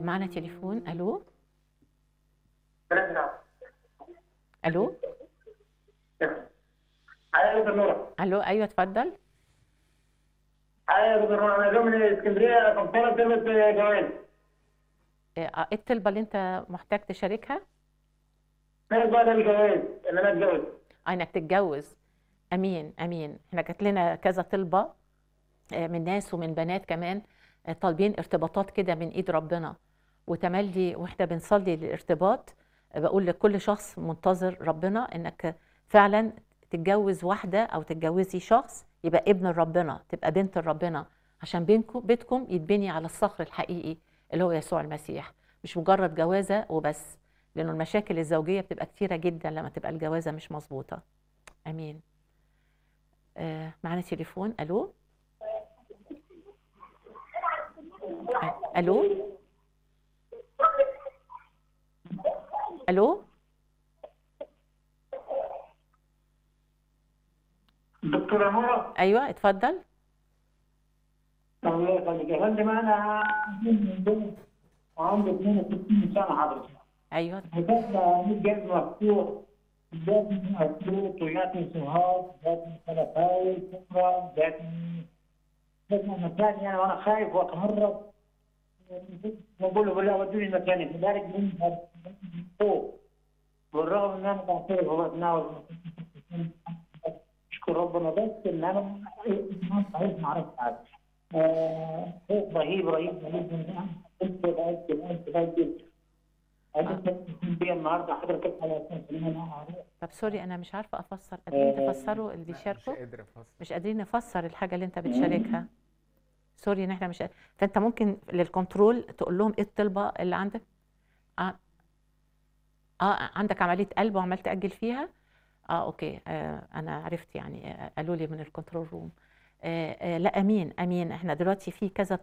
معنا تليفون الو نعم الو ايوه دكتور نورة الو ايوه اتفضل ايوه دكتور نورة انا جاي من اسكندريه كنت طالب كلمه جواز آه، ايه الطلبه اللي انت محتاج تشاركها كانت بقى ده الجواز ان انا اتجوز آه، انك تتجوز امين امين احنا جات لنا كذا طلبه آه، من ناس ومن بنات كمان آه، طالبين ارتباطات كده من ايد ربنا وتملي واحنا بنصلي للارتباط آه، بقول لكل شخص منتظر ربنا انك فعلا تتجوز واحده او تتجوزي شخص يبقى ابن ربنا تبقى بنت ربنا عشان بينكم بيتكم يتبني على الصخر الحقيقي اللي هو يسوع المسيح مش مجرد جوازه وبس لانه المشاكل الزوجيه بتبقى كتيره جدا لما تبقى الجوازه مش مظبوطه امين آه معانا تليفون الو آه، الو الو دكتوره نورة ايوه اتفضل الله يخليك يا فندم انا عندي 62 سنه حضرتك ايوه حسابنا 100 جنيه مفتوح جاتني مفتوح وجاتني سهاد جاتني خلفاوي كبرى جاتني جاتني مكان يعني وانا خايف واتهرب بقول له بالله ودوني مكاني لذلك من فوق بالرغم ان انا بعترف وبتناول اشكر ربنا بس ان انا ما صحيح ما عرفت حاجه آه، خوف رهيب رهيب رهيب من ده كنت بعد بعد بعد انا كنت بيا النهارده حضرتك على اساس ان انا اعرف طب سوري انا مش عارفه افسر قادرين آه، تفسروا اللي بيشاركوا مش قادر افصل مش قادرين نفسر الحاجه اللي انت بتشاركها سوري ان احنا مش قادر. فانت ممكن للكنترول تقول لهم ايه الطلبه اللي عندك اه, آه عندك عمليه قلب وعمال تاجل فيها اه اوكي آه انا عرفت يعني آه قالوا لي من الكنترول روم آه آه لا امين امين احنا دلوقتي في كذا